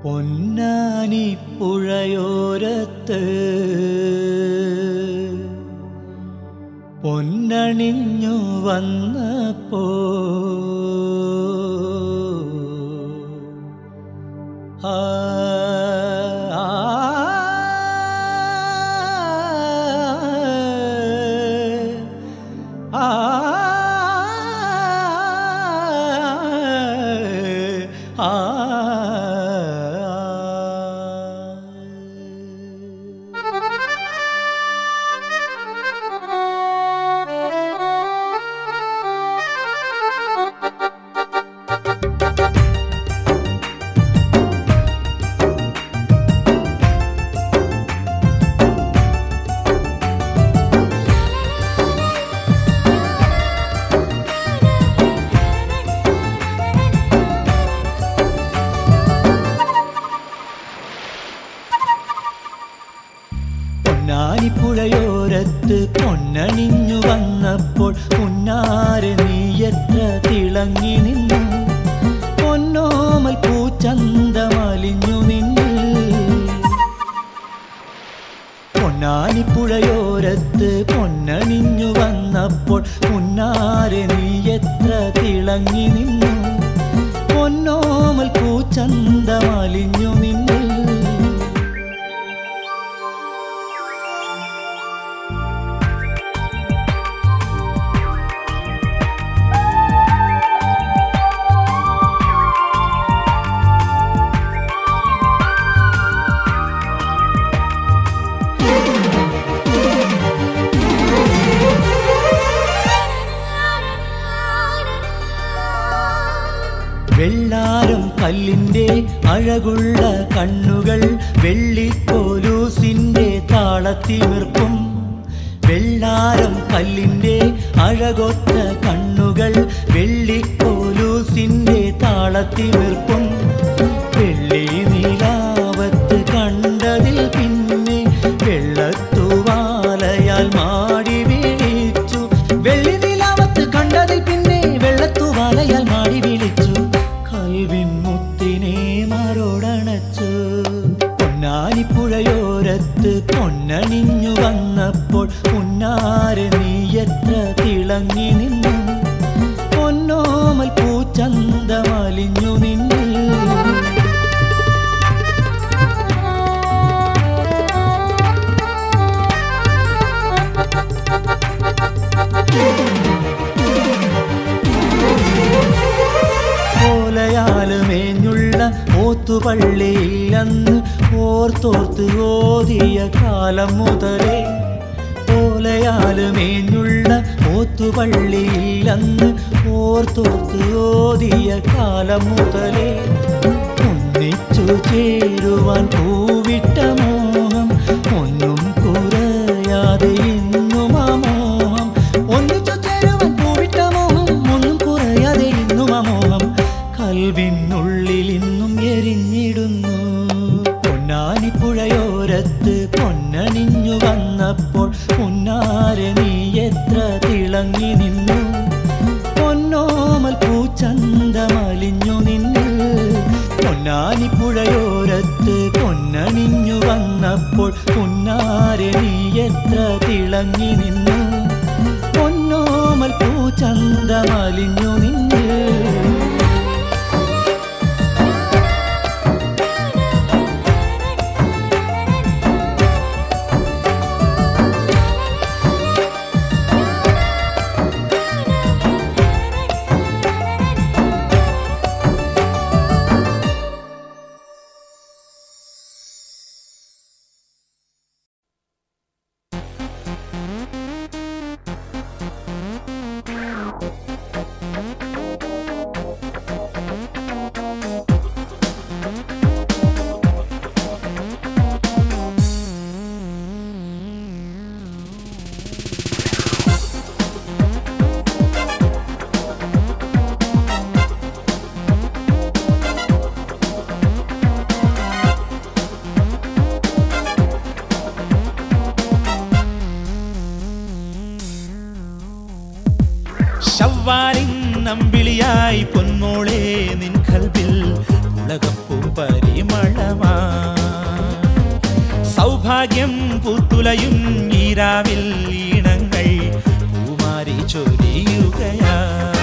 പൊന്നാനി പുഴയോരത്ത് പൊന്നണിഞ്ഞു വന്നപ്പോ ആ ആ ആ പൊന്നാനിപ്പുഴയോരത്ത് പൊന്നണിഞ്ഞു വന്നപ്പോൾ പുന്നാരെ നീ എത്ര തിളങ്ങി നിന്നു പൊന്നോമൽ പൂച്ചന്തമലിഞ്ഞു നിന്നു പൊന്നാനിപ്പുഴയോരത്ത് പൊന്നണിഞ്ഞു വന്നപ്പോൾ പുന്നാരെ നീ എത്ര തിളങ്ങി നിന്നു പൊന്നോമൽ പൂച്ചന്തമലിഞ്ഞു നിന്നു വെള്ളാരം കല്ലിന്റെ അഴകുള്ള കണ്ണുകൾ വെള്ളിക്കോലൂസിന്റെ താളത്തിമിർപ്പും വെള്ളാരം കല്ലിന്റെ അഴകൊത്ത കണ്ണുകൾ വെള്ളിക്കോലൂസിന്റെ താളത്തിമിർപ്പും വെള്ളി നീലാവത്ത് കണ്ടതിൽ പിന്നെ വെള്ളത്തുവാലയാൽ മാടി വീഴിച്ചു വെള്ളി നീലാവത്ത് കണ്ടതിൽ പിന്നെ വെള്ളത്തുവാലയാൽ മാടി വിളിച്ചു കൽവിൻ മുത്തിനെ മാറോടണച്ചു പൊന്നാനിപ്പുഴയോരത്ത് പൊന്നണിഞ്ഞു വന്നപ്പോൾ പുന്നാരെ നീ എത്ര തിളങ്ങി നിന്നു പൊന്നോമൽ പൂച്ചന്തമലിഞ്ഞു നിന്നു ഓലയാല് മേഞ്ഞുള്ള ഓത്തുപള്ളിയില്ലെന്ന് ഓർത്തോർത്ത് ഓതിയ കാലം മുതലേ ഓലയാല് മേഞ്ഞുള്ള ഓത്തുപള്ളിയില്ലെന്ന് ഓർത്തോർത്ത് ഓതിയ കാലം മുതലേ ഒന്നിച്ചു ചേരുവാൻ പൂവിട്ട മോഹം ഒന്നും കുറയാതെ ഇന്നും ആ മോഹം ഒന്നിച്ചു ചേരുവാൻ പൂവിട്ട മോഹം ഒന്നും കുറയാതെ ഇന്നും ആ മോഹം കൽവിനുള്ളിൽ ഇന്നും എരിഞ്ഞിടുന്നു പൊന്നാനിപ്പുഴയോരത്ത് പൊന്നണിഞ്ഞു വന്നപ്പോൾ പൊന്നാരെ നീ എത്ര തിളങ്ങി നിന്നു പൊന്നോമൽ പൂച്ചന്തമലിഞ്ഞു നിന്നു പൊന്നാനിപ്പുഴയോരത്ത് പൊന്നണിഞ്ഞു വന്നപ്പോൾ പൊന്നാരെ നീ എത്ര തിളങ്ങി നിന്നു പൊന്നോമൽ പൂച്ചന്തമലിഞ്ഞു നിന്നു ശവ്വാലിൻ നമ്പിളിയായി പൊന്മോളെ നിൻ കൽവിൽ ഉലകപ്പും പരിമളമാ സൗഭാഗ്യം പൂത്തുലയും ഈരാവിൽ ഈണങ്ങൾ പൂമാരി ചൊരിയുകയാ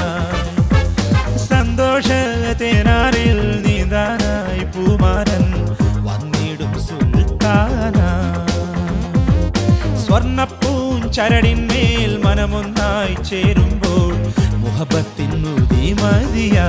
സന്തോഷ തേനാറിൽ നീന്താനായി പൂമാരൻ വന്നിടും സുൽത്താന സ്വർണപ്പൂൻ ചരടിന്മേൽ മനമൊന്നായി ചേരുമ്പോൾ മുഹബത്തിൻ മുതി മതിയാ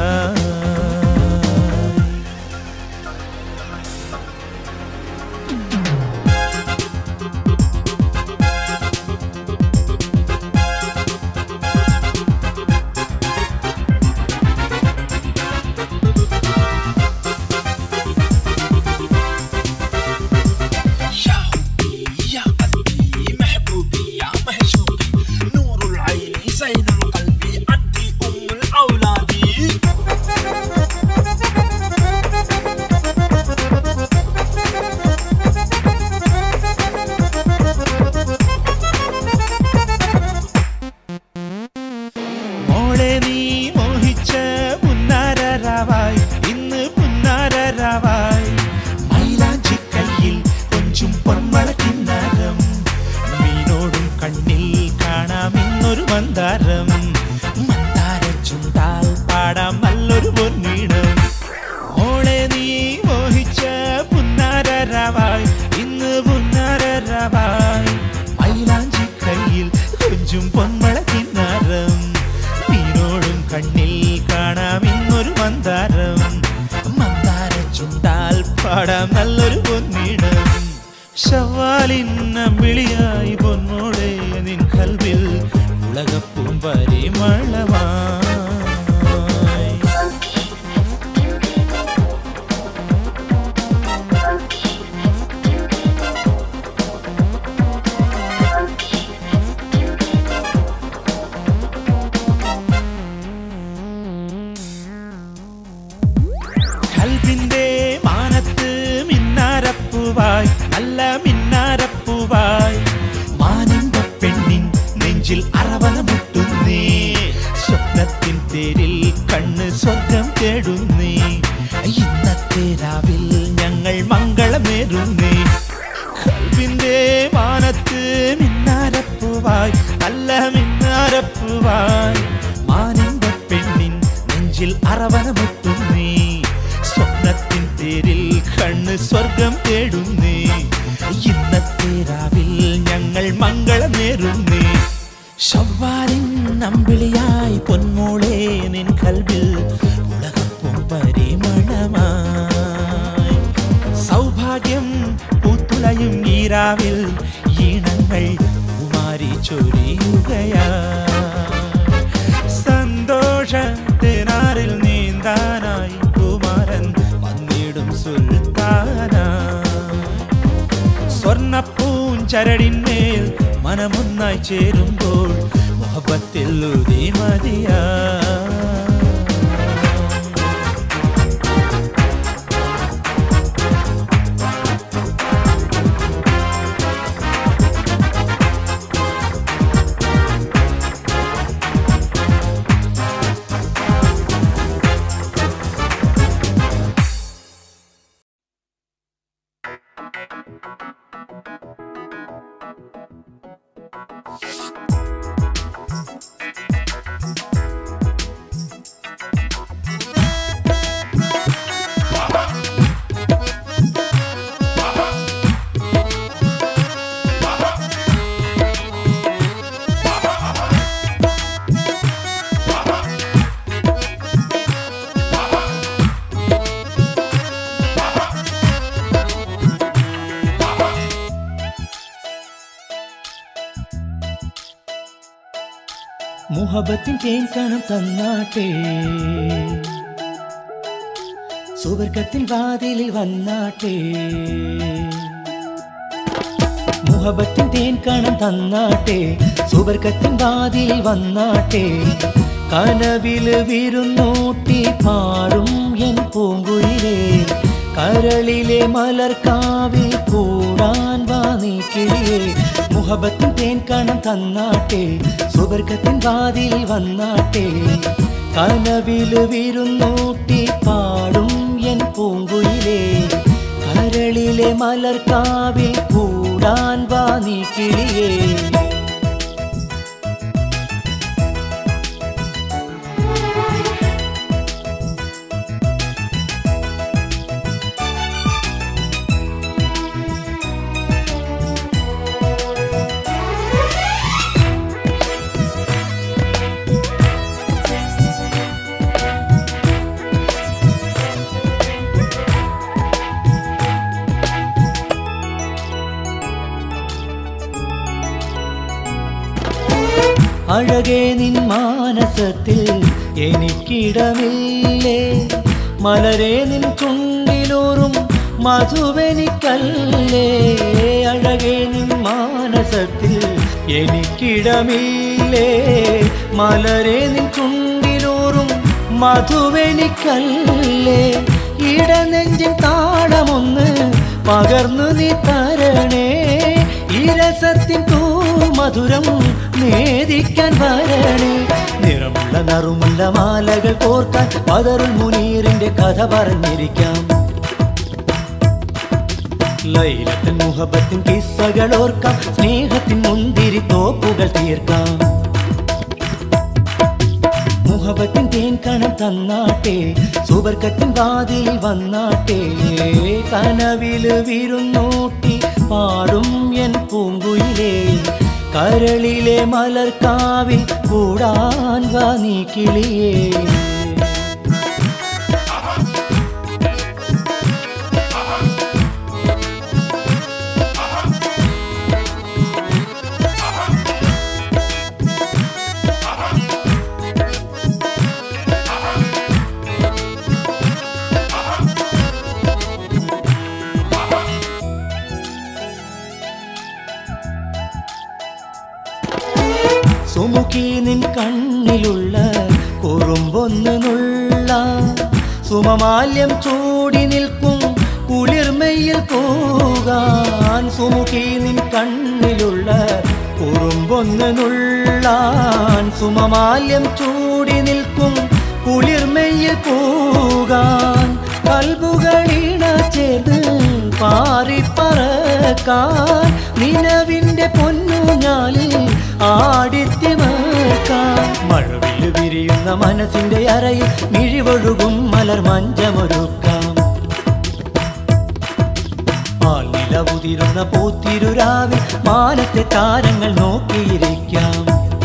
يا حبي يا قلبي محبوبي يا محشوقي نور العين زين القلب أنت أم الأولاد മോളെ നീ മോഹിച്ച പുന്നാരരാവായി ഇന്ന് പുന്നാരരാവായി മൈലാഞ്ചി കയ്യിൽ കൊഞ്ചും പൊന്മള കിന്നാരം മീനോടും കണ്ണിൽ കാണാം ഇന്നൊരു മന്ദാരം മന്ദാര ചുണ്ടാൽ പാടാം നല്ലൊരു പൊന്നീണം മോളെ നീ മോഹിച്ച പുന്നാരരാവായി ഇന്ന് പുന്നാരരാവായി മൈലാഞ്ചി കയ്യിൽ കൊഞ്ചും പൊന്മള കിന്നാരം മീനോടും കണ്ണിൽ കാണാം ഇന്നൊരു മന്ദാരം മന്ദാര ചുണ്ടാൽ പാടാം നല്ലൊരു പൊന്നീണം ശവാലിൻ വിളിയായി പൊന്നോടെ നിൻ കൽവിൽ ഉലകപ്പും പരിമളമായി കൽവിന്റെ മാനത്ത് മിന്നാരപ്പൂവായി നല്ല മിന്നാരപ്പൂവായി മാനിന്റെ പെണ്ണിൻ നെഞ്ചിൽ അറവന മുട്ടുന്നേ സ്വപ്നത്തിൻ തേരിൽ കണ്ണ് സ്വർഗം തേടുന്നേ ഇന്നത്തെ രാവിൽ ഞങ്ങൾ മംഗളമേറുന്നേ കൽവിന്റെ മാനത്ത് മിന്നാരപ്പൂവായി നല്ല മിന്നാരപ്പൂവായി മാനിന്റെ പെണ്ണിൻ നെഞ്ചിൽ അറവന മുട്ടുന്നേ സ്വപ്നത്തിൻ തേരിൽ കണ്ണ് സ്വർഗം തേടുന്നേ ഇന്നത്തെ രാവിൽ ഞങ്ങൾ മംഗളം നേരുന്നേ ശവ്വാലിൻ നമ്പിളിയായി പൊന്മോളെ നിൻ കൽവിൽ ഉലകപ്പും പരിമളമായി സൗഭാഗ്യം പൂത്തുലയും ഈരാവിൽ ഈണങ്ങൾ കുമാരി ചൊരിയുകയാ സന്തോഷത്തിനാറിൽ നീന്താനായി കുമാരൻ വന്നിടും സുൽത്താന സ്വർണപ്പൂൻ ചരടിന്മേൽ മനമൊന്നായി ചേരുമ്പോൾ മുഹബത്തിൽ ഉതി മതിയാ മുഹബത്തിൻ തേൻ കണം തന്നാട്ടെ സുവർഗത്തിൻ വാതിലിൽ വന്നാട്ടെ മുഹബത്തിൻ തേൻ കണം തന്നാട്ടെ സുവർഗത്തിൻ വാതിലിൽ വന്നാട്ടെ കനവില് വിരുന്നൂട്ടി പാടും എൻ പൂങ്കുയിലേ കരളിലെ മലർക്കാവിൽ കൂടാൻ വാ നീ കിളിയേ മുഹബത്തിൻ തേൻ കണം തന്നാട്ടെ സുവർഗത്തിൻ വാതിൽ വന്നാട്ടെ കനവില് വിരുന്നൂട്ടി പാടും എൻ പൂ കരളിലെ മലർക്കാവിൽ കൂടാൻ വാ നീ കിളിയേ അഴകേ നിൻ മാനസത്തിൽ എനിക്കിടമില്ലേ മലരെ നിൻ ചുണ്ടിലൂറും മധുവെനിക്കല്ലേ അഴകേ നിൻ മാനസത്തിൽ എനിക്കിടമില്ലേ മലരെ നിൻ ചുണ്ടിലൂറും മധുവെനിക്കല്ലേ ഇടനെഞ്ചിൻ താളമൊന്ന് പകർന്നു നീ തരണേ ഇരസത്തിൻ തൂ മധുരം നേദിക്കാൻ വരണേ നിറമുള്ള നറുമുള്ള മാലകൾ കോർക്കാൻ പതറുൽ മുനീറിന്റെ കഥ പറഞ്ഞിരിക്കാം ലൈലത്തിൻ മുഹബത്തിൻ കിസ്സകൾ ഓർക്കാം സ്നേഹത്തിൻ മുന്തിരി തോപ്പുകൾ തീർക്കാം മുഹബത്തിൻ തേൻ കണം തന്നാട്ടെ സുബർക്കത്തിൻ വാതിൽ വന്നാട്ടെ കനവില് വിരുന്നൂട്ടി പാടും എൻ പൂങ്കുയിലേ കരളിലെ മലർക്കാവിൽ കൂടാൻ വാ നീ കിളിയേ സുമുഖി നിൻ കണ്ണിലുള്ള കുറുമ്പൊന്ന് നുള്ള സുമമാല്യം ചൂടി നിൽക്കും കുളിർമയിൽ പോകാൻ സുമുഖി നിൻ കണ്ണിലുള്ള കുറുമ്പൊന്ന് നുള്ളാൻ സുമമാല്യം ചൂടി നിൽക്കും കുളിർമയിൽ പോകാൻ കൽബുകളിണ ചേർന്ന് പാറിപ്പറക്കാൻ നിലവിന്റെ പൊന്നുഞ്ഞാലിൽ ആടിത്തിമർക്കാൻ മഴവിൽ വിരിയുന്ന മനസ്സിന്റെ അറയിൽ മിഴിവൊഴുകും മലർ മഞ്ചമൊരുക്കാം പാൽനില ഉതിരുന്ന പൂത്തിരുരാവിൽ മാനത്തെ താരങ്ങൾ നോക്കിയിരിക്കാം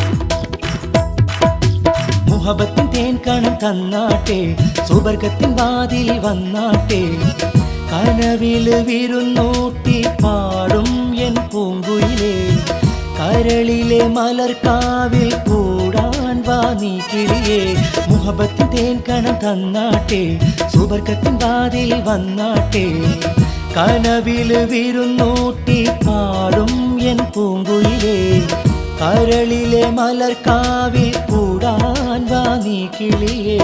മുഹബത്തിൻ തേൻ കണം തന്നാട്ടെ സുബർഗത്തിൻ വാതിൽ വന്നാട്ടെ കനവില് വിരുന്നൂട്ടി പാടും എൻ പൂങ്കുയിലേ കരളിലെ മലർക്കാവിൽ കൂടാൻ വാ നീ കിളിയേ മുഹബത്തിൻ തേൻ കണം തന്നാട്ടെ സുബർഗത്തിൻ വാതിൽ വന്നാട്ടെ കനവില് വിരുന്നൂട്ടി പാടും എൻ പൂങ്കുയിലേ കരളിലെ മലർക്കാവിൽ കൂടാൻ വാ നീ കിളിയേ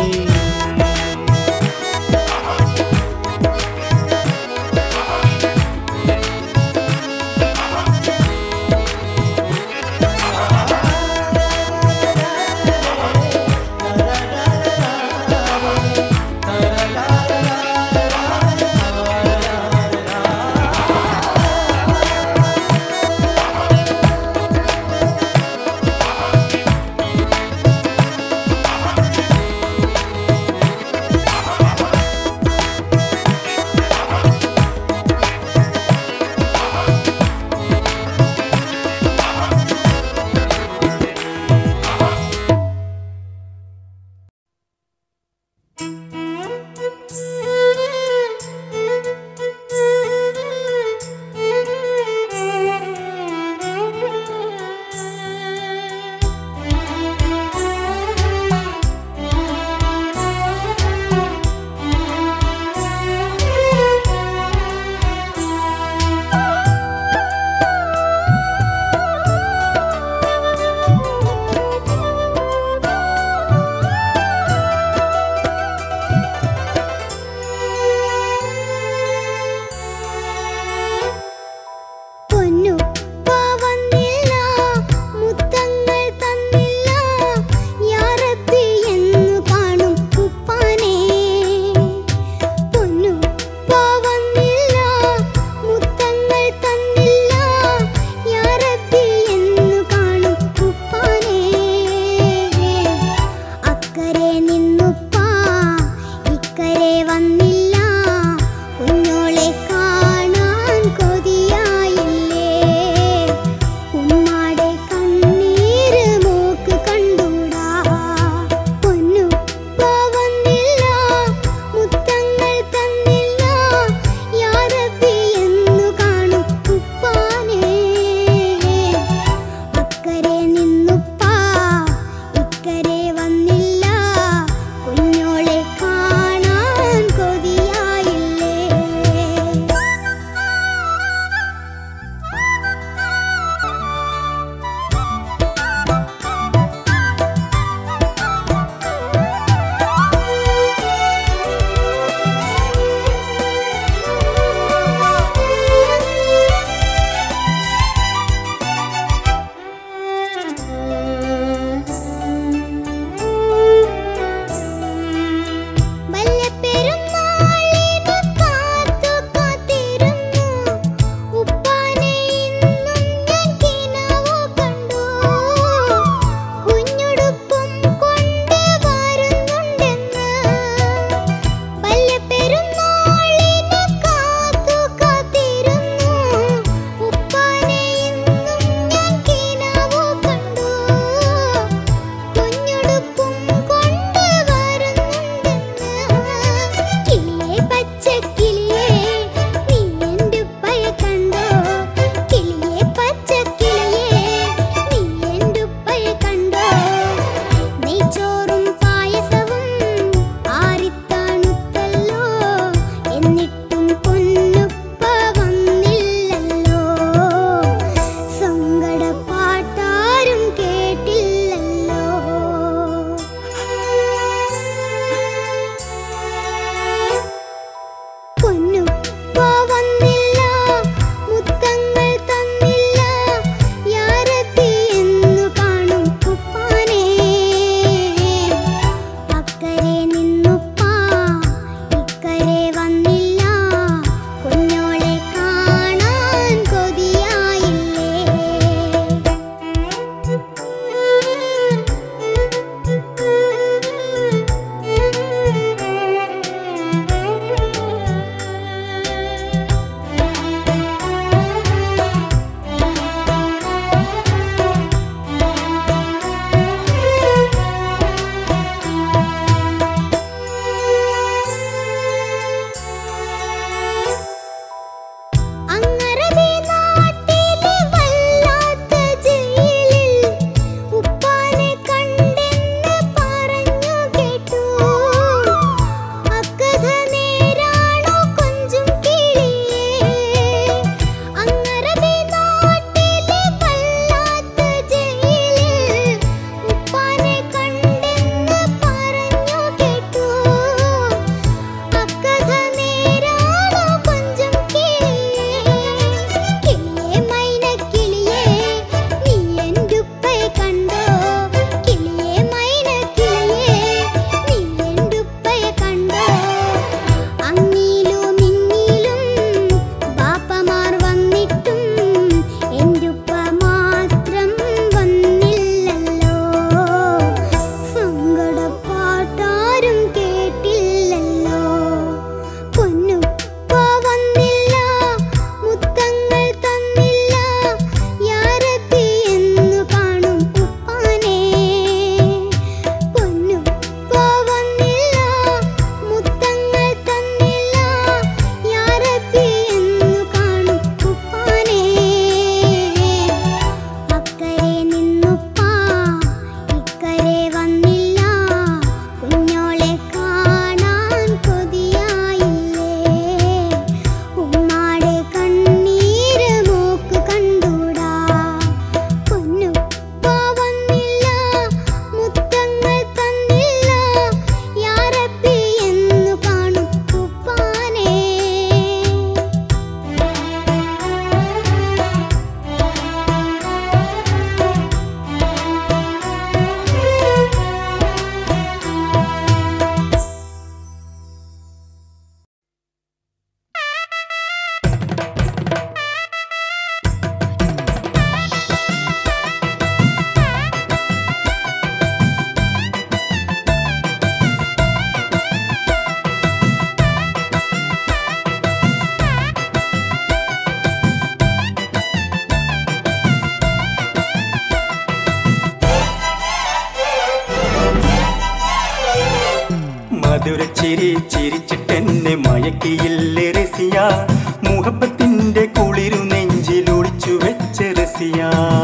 മധുര ചിരി ചിരിച്ചിട്ടെന്നെ മയക്കിയില്ലേ റസിയ മുഹബത്തിന്റെ കുളിരു നെഞ്ചിലൊളിച്ചു വെച്ച റസിയ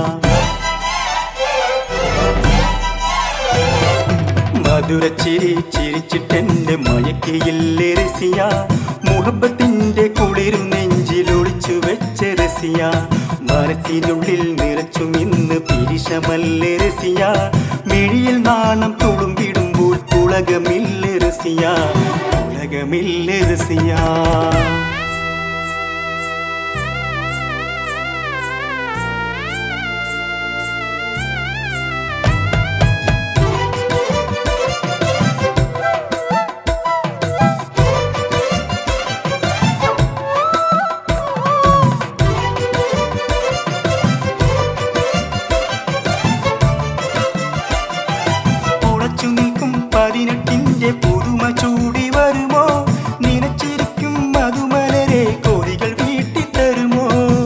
മധുര ചിരി ചിരിച്ചിട്ടെന്റെ മയക്കിയില്ലേ റസിയ മുഹബത്തിന്റെ കുളിരു നെഞ്ചിലൊളിച്ചു വെച്ച റസിയ മനസ്സിനുള്ളിൽ നിറച്ചും ഇന്ന് പിരിശമല്ലേ റസിയ മിഴിയിൽ നാണം തുളുമ്പിടുമ്പോൾ ഉലകമില്ല റസിയ ഉലകമില്ല റസിയ ഉളച്ചു നിൽക്കും പതിനെട്ടിന്റെ പുതുമ ചൂടി വരുമോ നിനച്ചിരിക്കും മധുമലരെ കോരികൾ വീട്ടി തരുമോ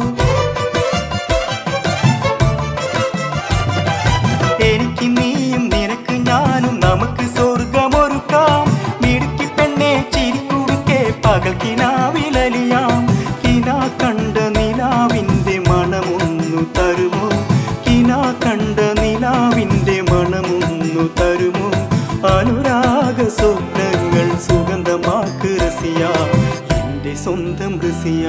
എനിക്ക് നീയും നിനക്ക് ഞാനും നമുക്ക് സ്വർഗമൊരുക്കാം മിടുക്കി പെണ്ണെ ചിരിക്കുടുക്കെ പകൽ കിനാവിലലിയാം കിനാ കണ്ട നിലാവിന്റെ മണമൊന്നു തരുമോ കിനാ കണ്ട നിലാവിന്റെ മണമൊന്നു തരുമോ അനുരാഗ സ്വപ്നങ്ങൾ സുഗന്ധമാക്ക് റസിയ എന്റെ സ്വന്തം റസിയ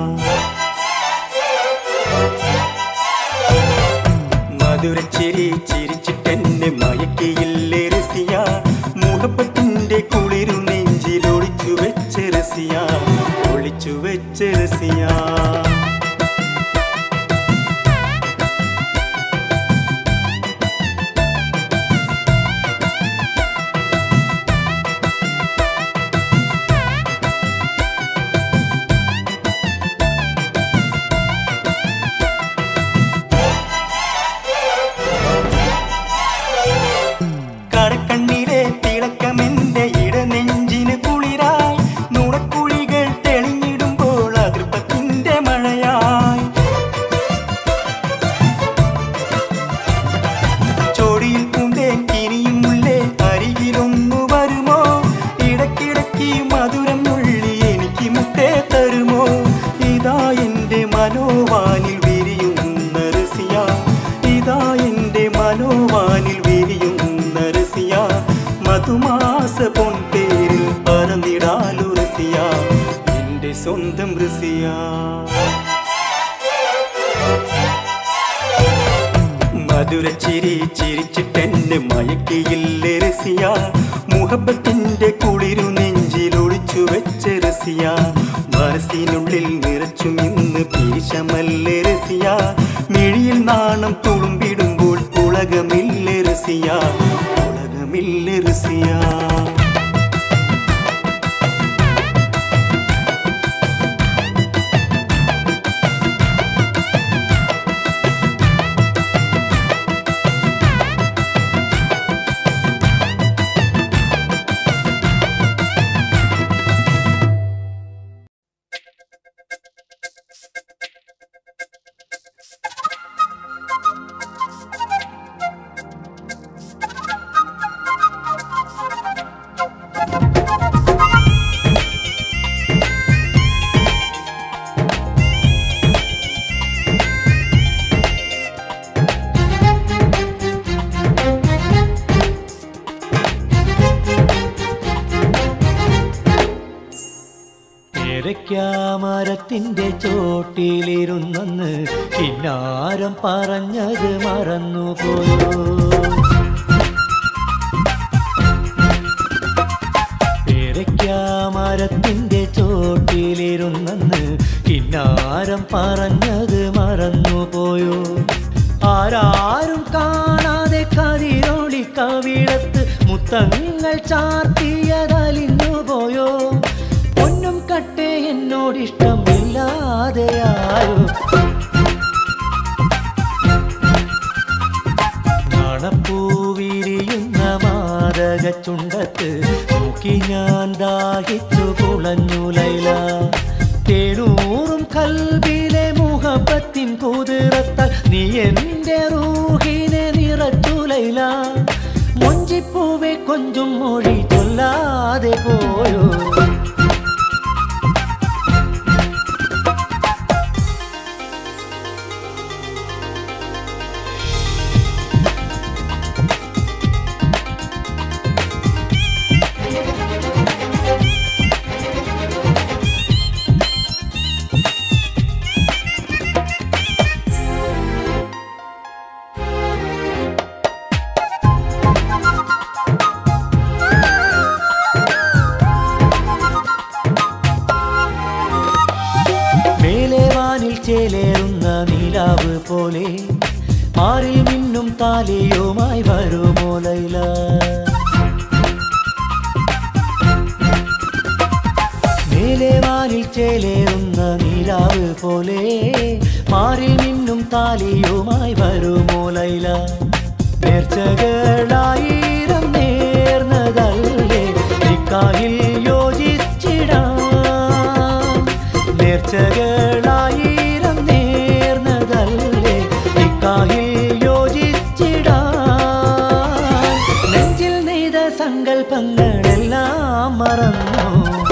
മധുര ചിരി ചിരിച്ചിട്ടെന്നെ മയക്കിയില്ലേ റസിയ മുഹബത്തിന്റെ കുളിരു നെഞ്ചിലൊളിച്ചു വെച്ച റസിയ ഒളിച്ചു വെച്ച റസിയ കടക്കണ്ണിലെ തിളക്കമെന്റെ ഇടനെഞ്ചിന് കുളിരായി നുണക്കുഴികൾ തെളിഞ്ഞിടുമ്പോൾ അതൃപ്പത്തിന്റെ മഴയായി ചോടിയിൽ പൂന്തേൻ കിനിയും മുള്ളേ അരികിലൊന്നു വരുമോ ഇടക്കിടക്ക് മധുരം നുള്ളി എനിക്ക് മുത്തേ തരുമോ ഇതാ എന്റെ മനോവാനിൽ വിരിയുന്ന റസിയ ഇതാ എന്റെ മനോവാനിൽ വിരിയുന്ന റസിയ മധുമാസ പൊൻതേരിൽ പറന്നിടാലു റസിയ എന്റെ സ്വന്തം റസിയ മധുര ചിരി ചിരിച്ചിട്ടെന്നെ മയക്കിയില്ലേ റസിയ മുഹബത്തിന്റെ കുളിരു നെഞ്ചിലൊളിച്ചു വെച്ച റസിയ മനസ്സിനുള്ളിൽ നിറച്ചും ഇന്ന് പീശമല്ലേ റസിയ മിഴിയിൽ നാണം തുളുമ്പിടുമ്പോൾ ഉലകമില്ല റസിയ ഉലകമില്ല റസിയ മരത്തിന്റെ ചോട്ടിലിരുന്നെന്ന് കിന്നാരം പറഞ്ഞത് മറന്നുപോയോ മരത്തിന്റെ ചോട്ടിലിരുന്നെന്ന് കിന്നാരം പറഞ്ഞത് മറന്നുപോയോ ആരാരും കാണാതെ കതിരൊളി കവിടത്ത് മുത്തങ്ങൾ ചാർത്തിയതലിഞ്ഞു പോയോ പൊന്നും കട്ടെ എന്നോടിഷ്ടമില്ലാതെയായോ മണപ്പൂവിരിയുന്ന മാതക ചുണ്ടത്ത് നോക്കി ഞാൻ ദാഹിച്ചു കുളഞ്ഞു ലൈല തേനൂറും കൽബിലെ മുഹബത്തിൻ കുതിരത്താൽ നീ എൻ്റെ റൂഹിനെ നിറച്ചു ലൈല മൊഞ്ചിപ്പൂവെ കൊഞ്ചും മൊഴി ചൊല്ലാതെ പോയോ മേലെ വാനിൽ ചേലേറുന്ന നിലാവ് പോലെ ആരിൽ മിന്നും താലിയുമായി വരുമോ ലൈല മേലെ വാനിൽ ചേലേറുന്ന നിലാവ് പോലെ മാറിൽ മിന്നും താലിയുമായി വരുമോ ലൈല നേർച്ചകളായിരം നേർന്നതല്ലേ നിക്കാഹിൽ യോജിച്ചിടാം നേർച്ചകളായിരം നേർന്നതല്ലേ നിക്കാഹിൽ യോജിച്ചിടാം നെഞ്ചിൽ നെയ്ത സങ്കൽപ്പങ്ങളെല്ലാം മറന്നു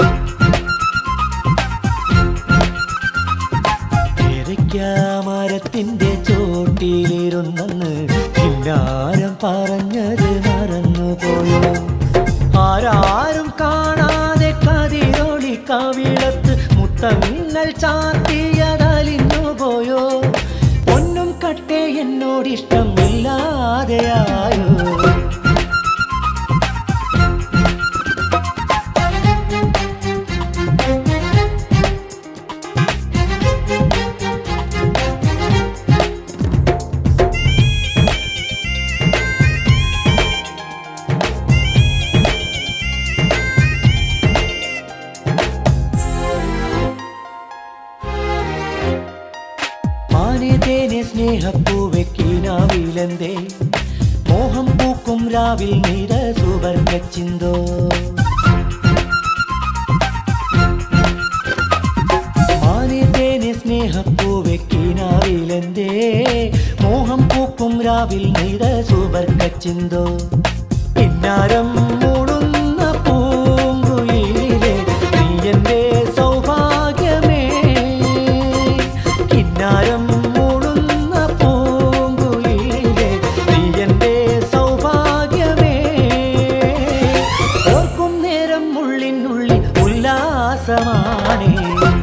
മരത്തിന്റെ ചോട്ടിലിരുന്നെന്ന് കിന്നാരം പറഞ്ഞത് മറന്നുപോയോ ആരാരും കാണാതെ കതിരൊളി കവിളത്ത് മുത്തങ്ങൾ ചാർത്തിയതലിഞ്ഞു പോയോ പൊന്നും കട്ടെ എന്നോടിഷ്ടം ഇല്ലാതെയായോ മാനെ തേനെ സ്നേഹപ്പൂവെക്കിനാവിലെന്തേ മോഹം പൂക്കും രാവിൽ നീര സുവർഗച്ചിന്തോ മാനെ തേനെ സ്നേഹപ്പൂവെക്കിനാവിലെന്തേ മോഹം പൂക്കും രാവിൽ നീര സുവർഗച്ചിന്തോ പിന്നാരം മൂടുന്ന പൂങ്കുയിലെ നീ എന്റെ സൗഭാഗ്യമേ കിന്നാരം മൂടുന്ന പൂങ്കുയിലെ നീ എന്റെ സൗഭാഗ്യമേ ഓർക്കും നേരം ഉള്ളിനുള്ളിൽ ഉല്ലാസമാണേ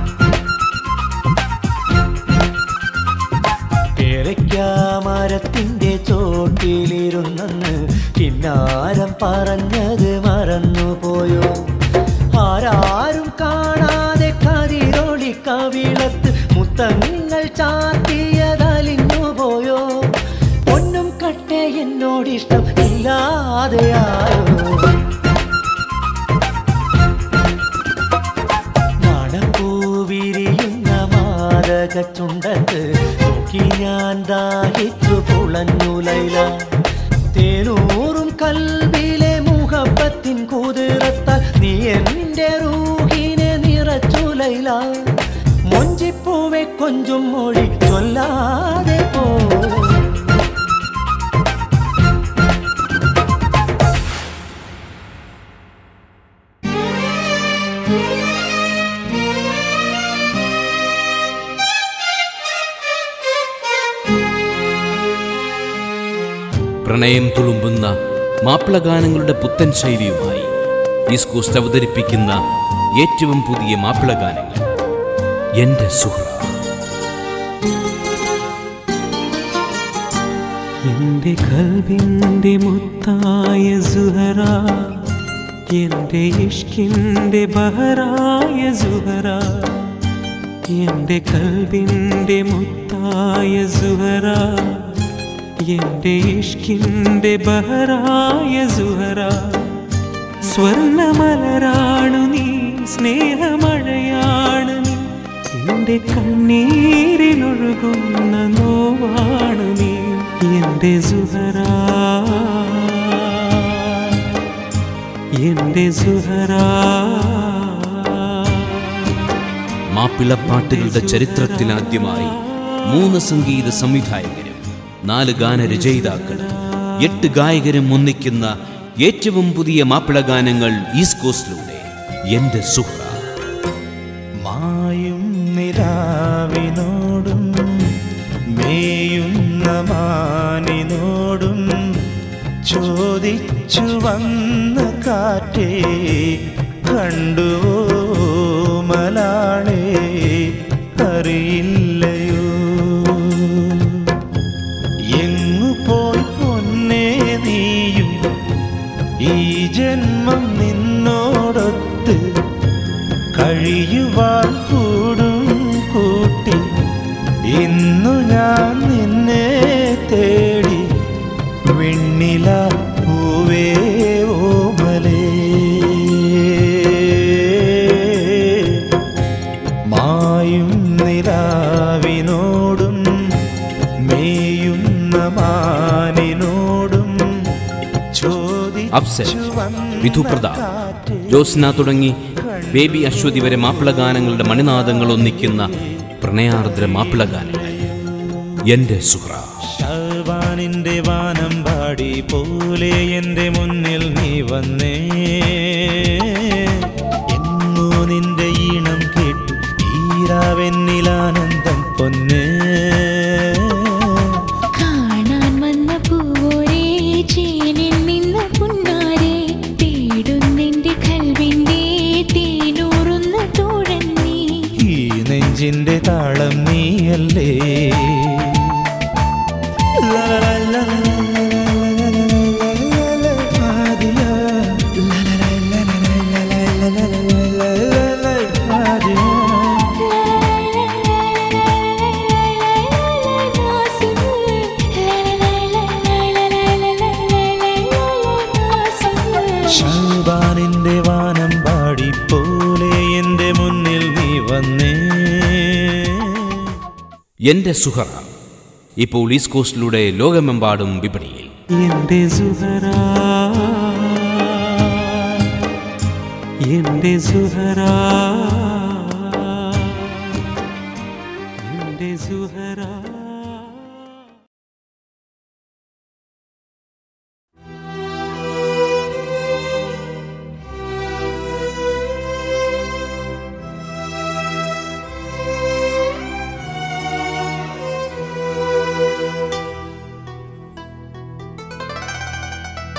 മരത്തിന്റെ ചോട്ടിലിരുന്നെന്ന് കിന്നാരം പറഞ്ഞത് മറന്നുപോയോ ആരാരും കാണാതെ കതിരൊളി കവിളത്ത് മുത്തങ്ങൾ ചാത്തിയതലിഞ്ഞു പോയോ പൊന്നും കട്ടെ എന്നോടിഷ്ടം ഇല്ലാതെയായോ മണപ്പൂവിരിയുന്ന മാതകച്ചുണ്ടത്ത് നോക്കി ഞാൻ ദാഹിച്ചു പുളഞ്ഞു ലൈല തേനൂറും കൽവിലെ മുഖപ്പത്തിൻ കുതിരത്താൽ നീ എന്റെ റൂഹിനെ നിറച്ചു ലൈല മൊഞ്ചിപ്പൂവെ കൊഞ്ചും മൊഴി ചൊല്ലാതെ പോ പ്രണയം തുളുമ്പുന്ന മാപ്പിളഗാനങ്ങളുടെ പുത്തൻ ശൈലിയുമായി ഈസ്റ്റ് കോസ്റ്റ് അവതരിപ്പിക്കുന്ന ഏറ്റവും പുതിയ മാപ്പിളഗാനങ്ങൾ എന്റെ സുഹൃ എന്റെ കൽവിന്റെ മുത്തായ സുഹറ എന്റെ ഇഷ്കിന്റെ ബഹറായ സുഹറ എന്റെ കൽവിന്റെ മുത്തായ സുഹറ എന്റെ ഇഷ്കിന്റെ ബഹറായ സുഹറ സ്വർണമലരാണു നീ സ്നേഹമഴയാണു നീ എന്റെ കണ്ണീരിലൊഴുകുന്ന നോവാണു നീ എന്റെ സുഹറ എന്റെ സുഹറ മാപ്പിളപ്പാട്ടുകളുടെ ചരിത്രത്തിലാദ്യമായി മൂന്ന് സംഗീത സംവിധായകരും നാല് ഗാനരചയിതാക്കളും എട്ട് ഗായകരും ഒന്നിക്കുന്ന ഏറ്റവും പുതിയ മാപ്പിള ഗാനങ്ങൾ ഈസ്റ്റ് കോസ്റ്റിലൂടെ എന്റെ സുഹ്റ മായും നിലാവിനോടും മേയുന്ന മാനിനോടും ചോദിച്ചു വന്ന കാറ്റേ കണ്ടുവോ മലാളെ അറിയില്ലയോ എങ്ങു പോയി പൊന്നേ നീയും ഈ ജന്മം നിന്നോടൊത്ത് കഴിയുവാൻ കൂടും കൂട്ടി ഇന്നു ഞാൻ നിന്നെ തേടി വെണ്ണില പൂവേ ഓമലേ മായും നിലാവിനോടും മേയുന്ന മാനിനോടും അഫ്സൽ, ചോദിച്ചു വന്ന വിധു പ്രതാപ് കാറ്റേ ജോസ്ന തുടങ്ങി ബേബി അശ്വതി വരെ മാപ്പിള ഗാനങ്ങളുടെ മണിനാദങ്ങൾ ഒന്നിക്കുന്ന പ്രണയാർദ്ര മാപ്പിള ഗാനങ്ങൾ എന്റെ സുഹ്റ ഷാബാനിന്റെ വാനം പാടി പോലെ എന്റെ മുന്നിൽ നീ വന്നേ എങ്ങോ നിന്റെ ഈണം കേട്ടു ഈരാവെന്നിലാനന്ദം പൊന്നേ കാണാൻ വന്ന പൂവോരേ ചേലിൽ നിന്ന് പുന്നാരെ തേടുന്നെന്റെ കൽവിന്റെ തേനൂറുന്ന തോഴൻ നീ ഈ നെഞ്ചിന്റെ താളം നീയല്ലേ ഷാബാനിന്റെ വാനം പാടി പോലെ എന്റെ മുന്നിൽ നീ വന്നേ എന്റെ സുഹറ ഇപ്പോൾ ഈസ്റ്റ് കോസ്റ്റിലൂടെ ലോകമെമ്പാടും വിപണിയിൽ എന്റെ സുഹറ എന്റെ സുഹറ എന്റെ സുഹറ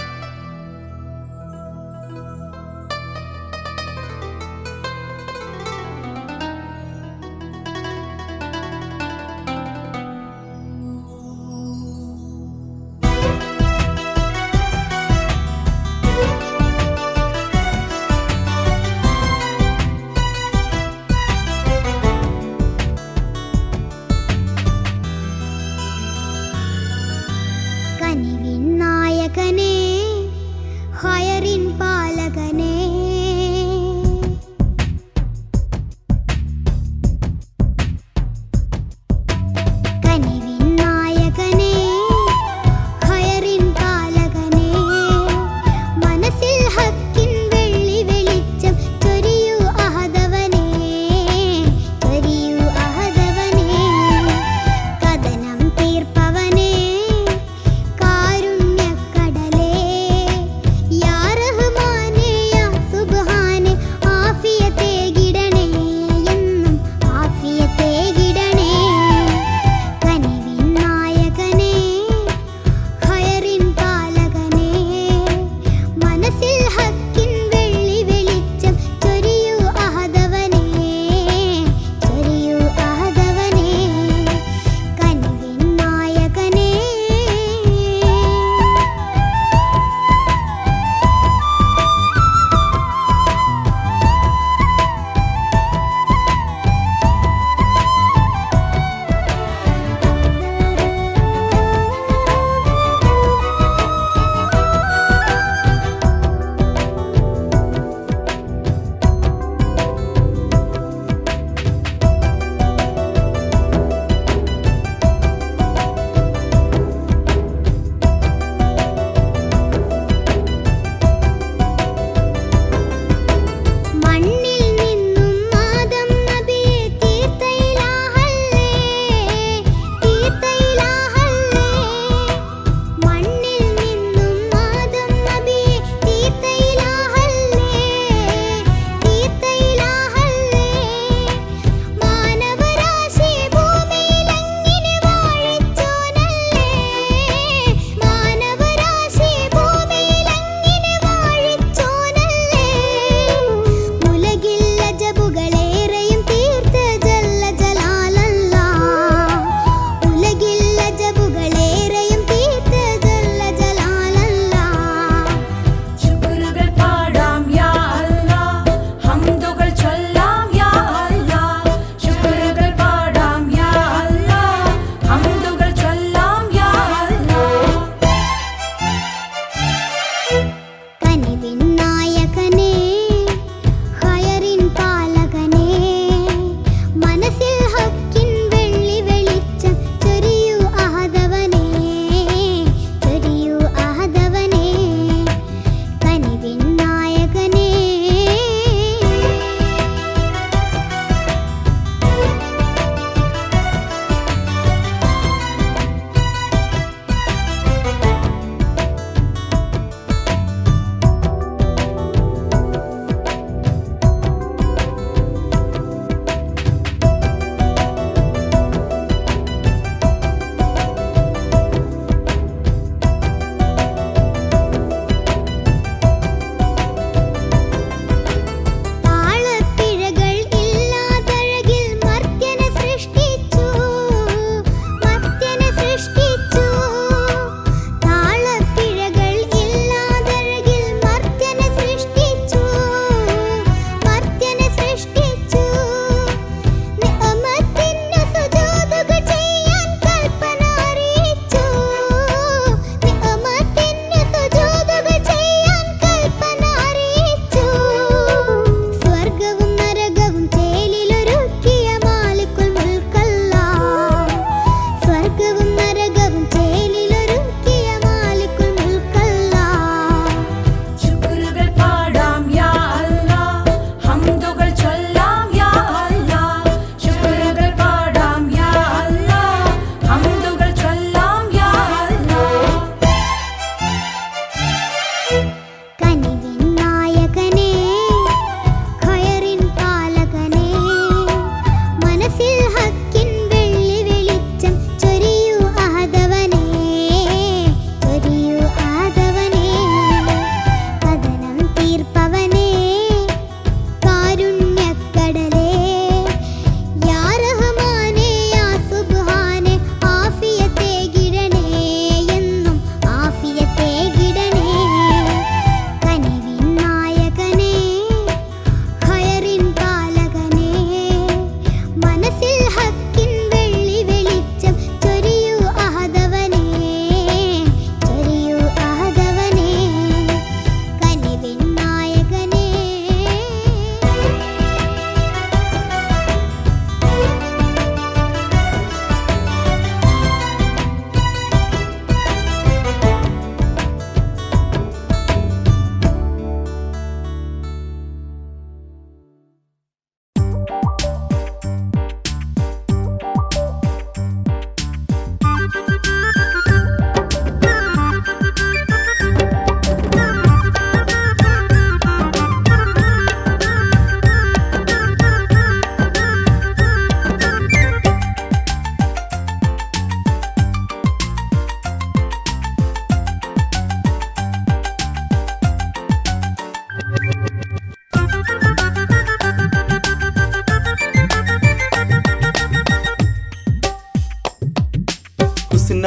ും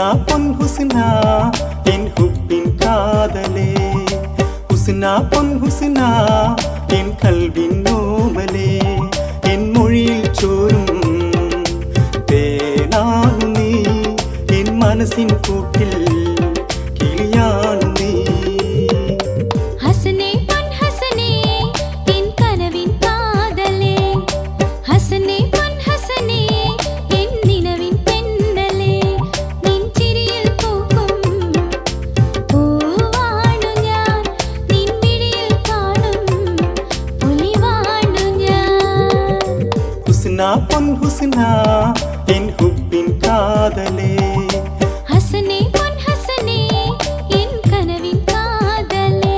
ഹുസ്ന പൊൻ ഹുസ്ന എൻ ഹുബിൻ കാതലേ ഹുസ്ന പൊൻ ഹുസ്ന എൻ കൽവിൻ നോമലേ എൻ മൊഴിയിൽ ചോരും തേനാണു നീ എൻ മനസ്സിൻ കൂട്ടിൽ കിളിയാണു നീ ഹസനേ പൊൻ ഹസനേ എൻ കനവിൻ കാതലേ ഹസനേ പൊൻ ഹസനേ എൻ നിലവിൻ തെന്നലേ നിൻ ചിരിയിൽ പൂക്കും പൂവാണു ഞാൻ നിൻ മിഴിയിൽ കാണും ഒലിവാണു ഞാൻ ഹുസ്ന പൊൻ ഹുസ്ന എൻ ഹുബിൻ കാതലേ ഹസനേ പൊൻ ഹസനേ എൻ കനവിൻ കാതലേ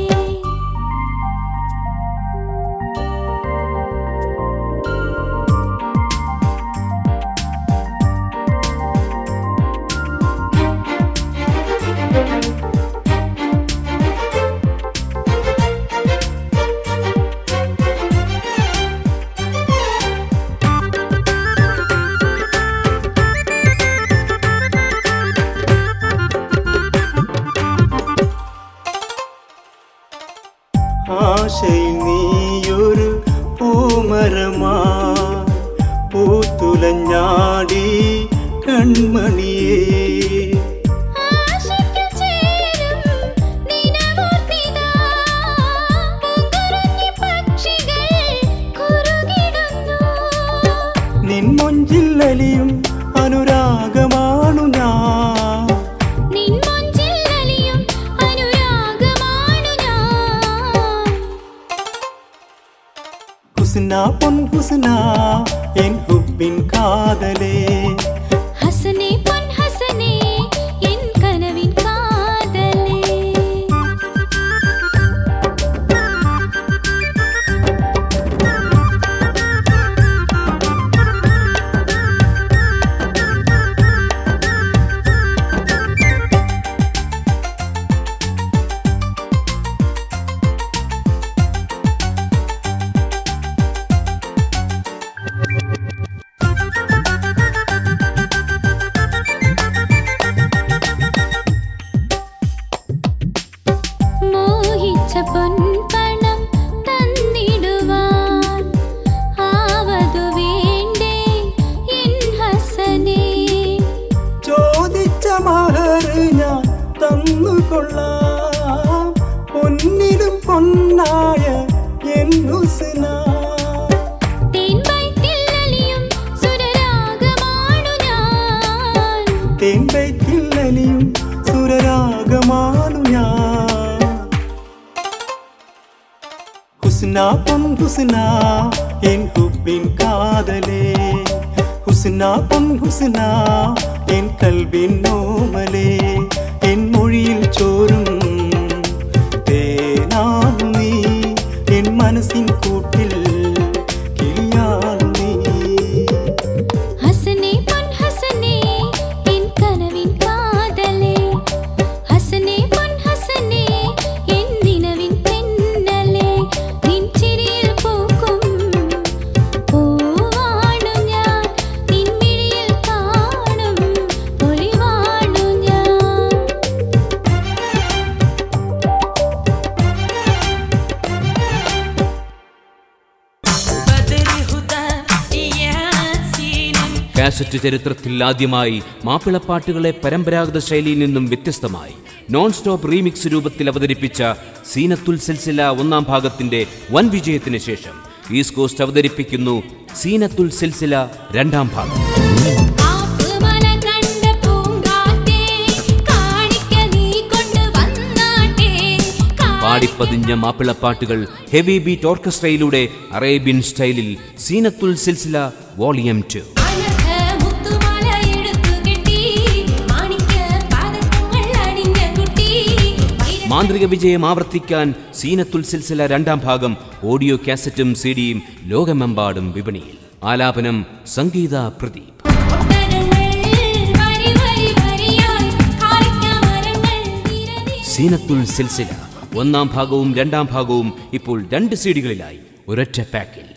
ആശയിൽ നീയൊരു പൂമരമാ പൂത്തുലഞ്ഞാടി കൺമണിയേ ആശയ്ക്കു ചേരും നിനവോർത്തിതാ പൂങ്കുറുഞ്ഞി പക്ഷികൾ കുറുകിടുന്നു നിൻ മൊഞ്ചിൽ അലിയും അനുരാഗമാണു ഞാൻ നിൻ മൊഞ്ചിൽ അലിയും അനുരാഗമാണു ഞാൻ ഹുസ്ന പൊൻ ഹുസ്ന എൻ ഹുബിൻ കാതലേ ഹസനേ പൊൻ ഹസനേ എൻ കനവിൻ കാതലേ മോഹിച്ച പൊൻപണം തന്നിടുവാൻ ആവതു വേണ്ടേ എൻ ഹസനേ ചോദിച്ച മഹർ ഞാൻ തന്നുകൊള്ളാം പൊന്നിലും പൊന്നായ എൻ ഹുസ്ന തേൻവയറ്റിൽ അലിയും സുരരാഗമാണു ഞാൻ തേമ്പയ്ക്കില്ലലിയും സുരരാഗമാണു ഞാൻ ഹുസ്ന പൊൻ ഹുസ്ന എൻ ഹുബിൻ കാതലേ ഹുസ്ന പൊൻ ഹുസ്ന എൻ കൽബിൻ നോമലേ എൻ മൊഴിയിൽ ചോരും തേനാണു നീ എൻ മനസ്സിൻ കൂട്ടിൽ കിളിയാണു നീ ഹസനേ പൊൻ ഹസനേ എൻ കനവിൻ കാതലേ ഹസനേ പൊൻ ഹസനേ എൻ നിലവിൻ തെന്നലേ നിൻ ചിരിയിൽ പൂക്കും പൂവാണു ഞാൻ നിൻ മിഴിയിൽ കാണും ഒളിവാണു ഞാൻ കാസറ്റ് ചരിത്രത്തിൽ ആദ്യമായി മാപ്പിളപ്പാട്ടുകളെ പരമ്പരാഗത ശൈലിയിൽ നിന്നും വ്യത്യസ്തമായി നോൺ സ്റ്റോപ്പ് റീമിക്സ് രൂപത്തിൽ അവതരിപ്പിച്ച സീനത്തുൽ സിൽസില ഒന്നാം ഭാഗത്തിന്റെ വൻ വിജയത്തിന് ശേഷം ഈസ്റ്റ് കോസ്റ്റ് അവതരിപ്പിക്കുന്നു സീനത്തുൽ സിൽസില രണ്ടാം ഭാഗം ആഫ്മന കണ്ട പൂങ്കാറ്റേ കാണിക്ക നീ കൊണ്ട് വന്നാട്ടേ പാടിപ്പതിഞ്ഞ മാപ്പിളപ്പാട്ടുകൾ ഹെവി ബീറ്റ് ഓർക്കസ്ട്രയിലൂടെ അറേബ്യൻ സ്റ്റൈലിൽ സീനത്തുൽ സിൽസില വോളിയം ടു അനഘ മുത്തുമാല എടുത്തു കെട്ടി മാണിക്യ പാദങ്ങൾ അണിഞ്ഞ കുട്ടി മാന്ത്രിക വിജയം ആവർത്തിക്കാൻ സീനത്തുൽ സിൽസില രണ്ടാം ഭാഗം ഓഡിയോ കാസറ്റും സിഡിയും ലോകമെമ്പാടും വിപണിയിൽ ആലാപനം സംഗീത പ്രദീപ് ഒട്ടകങ്ങൾ വരി വരി വരിയായി കാണിക്ക മരങ്ങൾ നിരനി സീനത്തുൽ സിൽസില ഒന്നാം ഭാഗവും രണ്ടാം ഭാഗവും ഇപ്പോൾ രണ്ട് സീഡികളിലായി ഒരൊറ്റ പാക്കിൽ